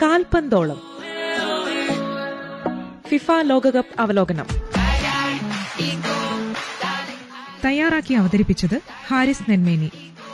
കാൽപന്തോളം FIFA ലോകകപ്പ് അവലോകനം തയ്യാറാക്കി അവതരിപ്പിച്ചത് ഹാരിസ് നെന്മേനി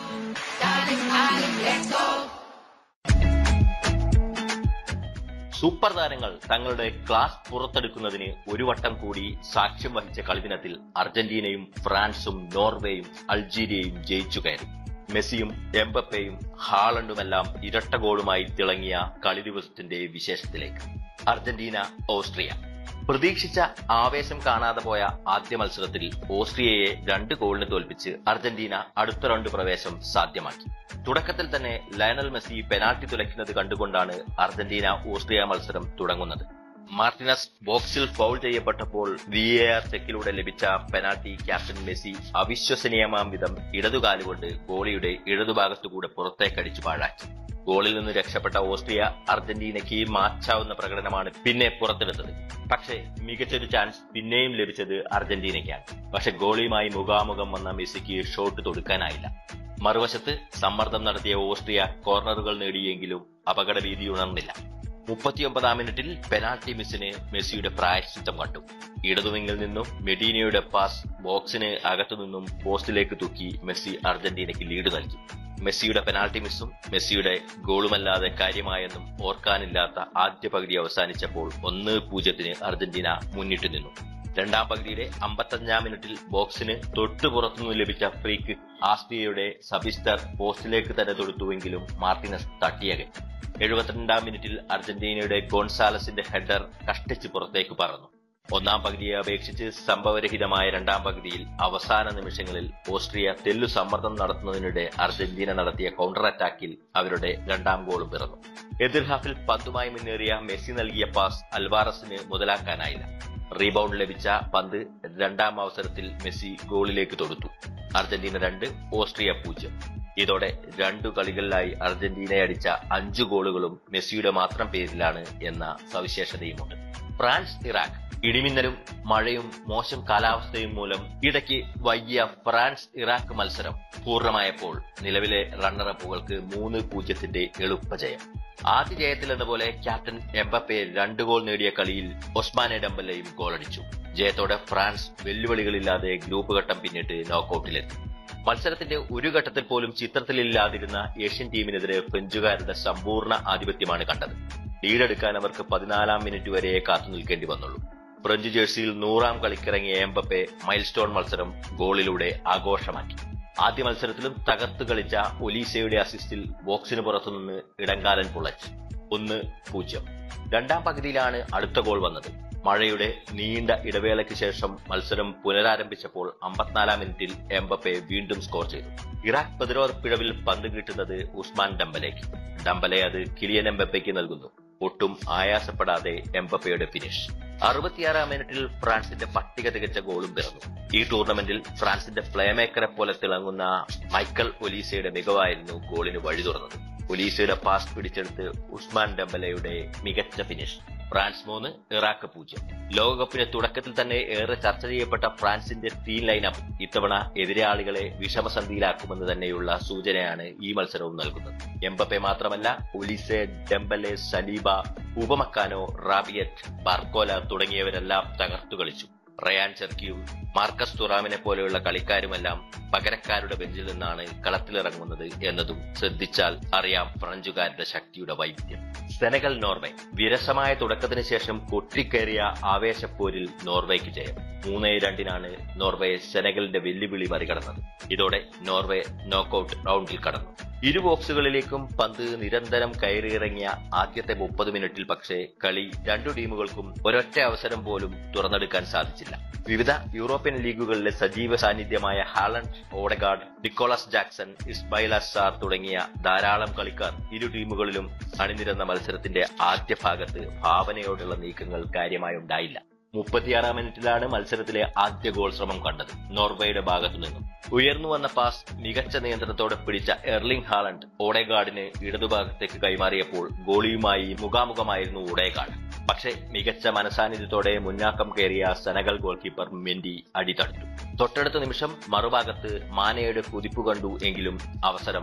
സൂപ്പർ താരങ്ങൾ തങ്ങളുടെ ക്ലാസ് പുറത്തെടുക്കുന്നതിന് ഒരു വട്ടം കൂടി സാക്ഷ്യം വഹിച്ച കളിദിനത്തിൽ അർജന്റീനയും ഫ്രാൻസും നോർവേയും അൾജീരിയയും ജയിച്ചു കയറി മെസ്സിയും എംബപ്പയും ഹാളണ്ടുമെല്ലാം ഇരട്ട ഗോളുമായി തിളങ്ങിയ കളി ദിവസത്തിന്റെ വിശേഷത്തിലേക്ക് അർജന്റീന ഓസ്ട്രിയ പ്രതീക്ഷിച്ച ആവേശം കാണാതെ പോയ ആദ്യ മത്സരത്തിൽ ഓസ്ട്രിയയെ രണ്ട് ഗോളിന് തോൽപ്പിച്ച് അർജന്റീന അടുത്ത റൗണ്ട് പ്രവേശം സാധ്യമാക്കി തുടക്കത്തിൽ തന്നെ ലയണൽ മെസ്സി പെനാൽറ്റി തുലയ്ക്കുന്നത് കണ്ടുകൊണ്ടാണ് അർജന്റീന ഓസ്ട്രിയ മത്സരം തുടങ്ങുന്നത് മാർട്ടിനസ് ബോക്സിൽ ഫൗൾ ചെയ്യപ്പെട്ടപ്പോൾ വി എ ആർ ചെക്കിലൂടെ ലഭിച്ച പെനാൽറ്റി ക്യാപ്റ്റൻ മെസ്സി അവിശ്വസനീയമാം വിധം ഇടതുകാലുകൊണ്ട് ഗോളിയുടെ ഇടതുഭാഗത്തുകൂടെ പുറത്തേക്കടിച്ചു പാഴാക്കി ഗോളിൽ നിന്ന് രക്ഷപ്പെട്ട ഓസ്ട്രിയ അർജന്റീനയ്ക്ക് മാച്ചാവുന്ന പ്രകടനമാണ് പിന്നെ പുറത്തെടുത്തത് പക്ഷേ മികച്ചൊരു ചാൻസ് പിന്നെയും ലഭിച്ചത് അർജന്റീനയ്ക്കാണ് പക്ഷെ ഗോളിയുമായി മുഖാമുഖം വന്ന മെസ്സിക്ക് ഷോട്ട് തൊടുക്കാനായില്ല മറുവശത്ത് സമ്മർദ്ദം നടത്തിയ ഓസ്ട്രിയ കോർണറുകൾ നേടിയെങ്കിലും അപകട ഭീതി ഉണർന്നില്ല മുപ്പത്തിയൊമ്പതാം മിനിറ്റിൽ പെനാൽറ്റി മിസ്സിന് മെസ്സിയുടെ പ്രായശ്ചിത്തം കണ്ടു ഇടതുവിങ്ങിൽ നിന്നും മെഡീനയുടെ പാസ് ബോക്സിന് അകത്തുനിന്നും പോസ്റ്റിലേക്ക് തൂക്കി മെസ്സി അർജന്റീനയ്ക്ക് ലീഡ് നൽകി മെസ്സിയുടെ പെനാൽറ്റി മിസ്സും മെസ്സിയുടെ ഗോളുമല്ലാതെ കാര്യമായെന്നും ഓർക്കാനില്ലാത്ത ആദ്യ പകുതി അവസാനിച്ചപ്പോൾ ഒന്ന് പൂജ്യത്തിന് അർജന്റീന മുന്നിട്ട് നിന്നു രണ്ടാം പകുതിയുടെ അമ്പത്തഞ്ചാം മിനിറ്റിൽ ബോക്സിന് തൊട്ടു പുറത്തുനിന്ന് ലഭിച്ച ഫ്രീക്ക് ആസ്ട്രിയയുടെ സബിസ്റ്റർ പോസ്റ്റിലേക്ക് തന്നെ തൊടുത്തുവെങ്കിലും മാർട്ടിനസ് തട്ടിയകൻ എഴുപത്തിരണ്ടാം മിനിറ്റിൽ അർജന്റീനയുടെ ഗോൺസാലസിന്റെ ഹെഡർ കഷ്ടിച്ച് പുറത്തേക്ക് പറന്നു ഒന്നാം പകുതിയെ അപേക്ഷിച്ച് സംഭവരഹിതമായ രണ്ടാം പകുതിയിൽ അവസാന നിമിഷങ്ങളിൽ ഓസ്ട്രിയ തെല്ലു സമ്മർദ്ദം നടത്തുന്നതിനിടെ അർജന്റീന നടത്തിയ കൗണ്ടർ അറ്റാക്കിൽ അവരുടെ രണ്ടാം ഗോളും പിറന്നു എതിർ ഹാഫിൽ പന്തുമായി മുന്നേറിയ മെസ്സി നൽകിയ പാസ് അൽവാറസിന് മുതലാക്കാനായില്ല റീബൗണ്ട് ലഭിച്ച പന്ത് രണ്ടാം അവസരത്തിൽ മെസ്സി ഗോളിലേക്ക് തൊടുത്തു അർജന്റീന രണ്ട് ഓസ്ട്രിയ പൂജ്യം ഇതോടെ രണ്ടു കളികളിലായി അർജന്റീനയെ അടിച്ച അഞ്ചു ഗോളുകളും മെസ്സിയുടെ മാത്രം പേരിലാണ് എന്ന സവിശേഷതയുമുണ്ട് ഫ്രാൻസ് ഇറാഖ് ഇടിമിന്നലും മഴയും മോശം കാലാവസ്ഥയും മൂലം ഇടയ്ക്ക് വൈകിയ ഫ്രാൻസ് ഇറാഖ് മത്സരം പൂർണ്ണമായപ്പോൾ നിലവിലെ റണ്ണറപ്പുകൾക്ക് മൂന്ന് പൂജ്യത്തിന്റെ എളുപ്പജയം ആദ്യ ജയത്തിൽ എന്ന പോലെ ക്യാപ്റ്റൻ എംബപ്പെ രണ്ട് ഗോൾ നേടിയ കളിയിൽ ഒസ്മാനെ ഡംബലയും ഗോളടിച്ചു ജയത്തോടെ ഫ്രാൻസ് വെല്ലുവിളികളില്ലാതെ ഗ്രൂപ്പ് ഘട്ടം പിന്നിട്ട് നോക്കൌട്ടിലെത്തി മത്സരത്തിന്റെ ഒരു ഘട്ടത്തിൽ പോലും ചിത്രത്തിലില്ലാതിരുന്ന ഏഷ്യൻ ടീമിനെതിരെ ഫ്രഞ്ചുകാരുടെ സമ്പൂർണ്ണ ആധിപത്യമാണ് കണ്ടത് ലീഡെടുക്കാൻ അവർക്ക് പതിനാലാം മിനിറ്റ് വരെ കാത്തു നിൽക്കേണ്ടി വന്നുള്ളൂ ഫ്രഞ്ച് ജേഴ്സിയിൽ നൂറാം കളിക്കിറങ്ങിയ എംബപ്പെ മൈൽ സ്റ്റോൺ മത്സരം ഗോളിലൂടെ ആഘോഷമാക്കി ആദ്യ മത്സരത്തിലും തകർത്ത് കളിച്ച ഒലീസയുടെ അസിസ്റ്റിൽ ബോക്സിന് പുറത്തുനിന്ന് ഇടങ്കാലൻ പുളച്ച് ഒന്ന് പൂജ്യം രണ്ടാം പകുതിയിലാണ് അടുത്ത ഗോൾ വന്നത് മഴയുടെ നീണ്ട ഇടവേളയ്ക്ക് ശേഷം മത്സരം പുനരാരംഭിച്ചപ്പോൾ അമ്പത്തിനാലാം മിനിറ്റിൽ എംബപ്പെ വീണ്ടും സ്കോർ ചെയ്തു ഇറാഖ് പ്രതിരോധ പിഴവിൽ പന്ത് കിട്ടുന്നത് ഉസ്മാൻ ഡംബലേക്ക് ഡംബലെ അത് കിലിയൻ എംബപ്പയ്ക്ക് നൽകുന്നു ഒട്ടും ആയാസപ്പെടാതെ എംബപ്പയുടെ ഫിനിഷ് അറുപത്തിയാറാം മിനിറ്റിൽ ഫ്രാൻസിന്റെ പട്ടിക തികച്ച ഗോളും പിറന്നു ഈ ടൂർണമെന്റിൽ ഫ്രാൻസിന്റെ പ്ലേമേക്കറെ പോലെ തിളങ്ങുന്ന മൈക്കൽ ഒലീസയുടെ മികവായിരുന്നു ഗോളിന് വഴി തുറന്നത് ഒലീസയുടെ പാസ് പിടിച്ചെടുത്ത് ഉസ്മാൻ ഡംബലയുടെ മികച്ച ഫിനിഷ് ഫ്രാൻസ് മൂന്ന് ഇറാഖ് പൂജ്യം ലോകകപ്പിന്റെ തുടക്കത്തിൽ തന്നെ ഏറെ ചർച്ച ചെയ്യപ്പെട്ട ഫ്രാൻസിന്റെ ടീം ലൈനപ്പ് ഇത്തവണ എതിരാളികളെ വിഷമസന്ധിയിലാക്കുമെന്ന് തന്നെയുള്ള സൂചനയാണ് ഈ മത്സരവും നൽകുന്നത് എംബപ്പെ മാത്രമല്ല Olise Dembele Saliba Upamecano Rabiot Barcola തുടങ്ങിയവരെല്ലാം തകർത്തു കളിച്ചു റയാൻ ചെർക്കിയും മാർക്കസ് തുറാമിനെ പോലെയുള്ള കളിക്കാരുമെല്ലാം പകരക്കാരുടെ ബെഞ്ചിൽ നിന്നാണ് കളത്തിലിറങ്ങുന്നത് എന്നതും ശ്രദ്ധിച്ചാൽ അറിയാം ഫ്രഞ്ചുകാരുടെ ശക്തിയുടെ വൈവിധ്യം സെനഗൽ നോർവേ വിരസമായ തുടക്കത്തിന് ശേഷം കൊട്ടിക്കയറിയ ആവേശപ്പോരിൽ നോർവേക്ക് ജയം മൂന്നേ രണ്ടിനാണ് നോർവേ സെനഗലിന്റെ വെല്ലുവിളി മറികടന്നത് ഇതോടെ നോർവേ നോക്കൌട്ട് റൗണ്ടിൽ കടന്നു ഇരു ബോക്സുകളിലേക്കും പന്ത് നിരന്തരം കയറിയിറങ്ങിയ ആദ്യത്തെ മുപ്പത് മിനിറ്റിൽ പക്ഷേ കളി രണ്ടു ടീമുകൾക്കും ഒരൊറ്റ അവസരം പോലും തുറന്നെടുക്കാൻ സാധിച്ചില്ല വിവിധ യൂറോപ്യൻ ലീഗുകളിലെ സജീവ സാന്നിധ്യമായ ഹാലൻഡ് ഓഡഗാർഡ് നിക്കോളസ് ജാക്സൺ ഇസ്ബൈൽ അസാർ തുടങ്ങിയ ധാരാളം കളിക്കാർ ഇരു ടീമുകളിലും അണിനിരന്ന മത്സരത്തിന്റെ ആദ്യ ഭാഗത്ത് ഭാവനയോടുള്ള നീക്കങ്ങൾ കാര്യമായി ഉണ്ടായില്ല മുപ്പത്തിയാറാം മിനിറ്റിലാണ് മത്സരത്തിലെ ആദ്യ ഗോൾ ശ്രമം കണ്ടത് നോർവേയുടെ ഭാഗത്തു നിന്നും ഉയർന്നു വന്ന പാസ് മികച്ച നിയന്ത്രണത്തോടെ പിടിച്ച എർലിംഗ് ഹാലണ്ട് ഓഡേഗാർഡിന് ഇടതുഭാഗത്തേക്ക് കൈമാറിയപ്പോൾ ഗോളിയുമായി മുഖാമുഖമായിരുന്നു ഓഡേഗാർഡ് പക്ഷേ മികച്ച മനസാന്നിധ്യത്തോടെ മുന്നാക്കം കയറിയ സെനഗൽ ഗോൾ കീപ്പർ മെൻഡി അടി തടുത്തു തൊട്ടടുത്ത നിമിഷം മറുഭാഗത്ത് മാനയുടെ കുതിപ്പ് കണ്ടു എങ്കിലും അവസരം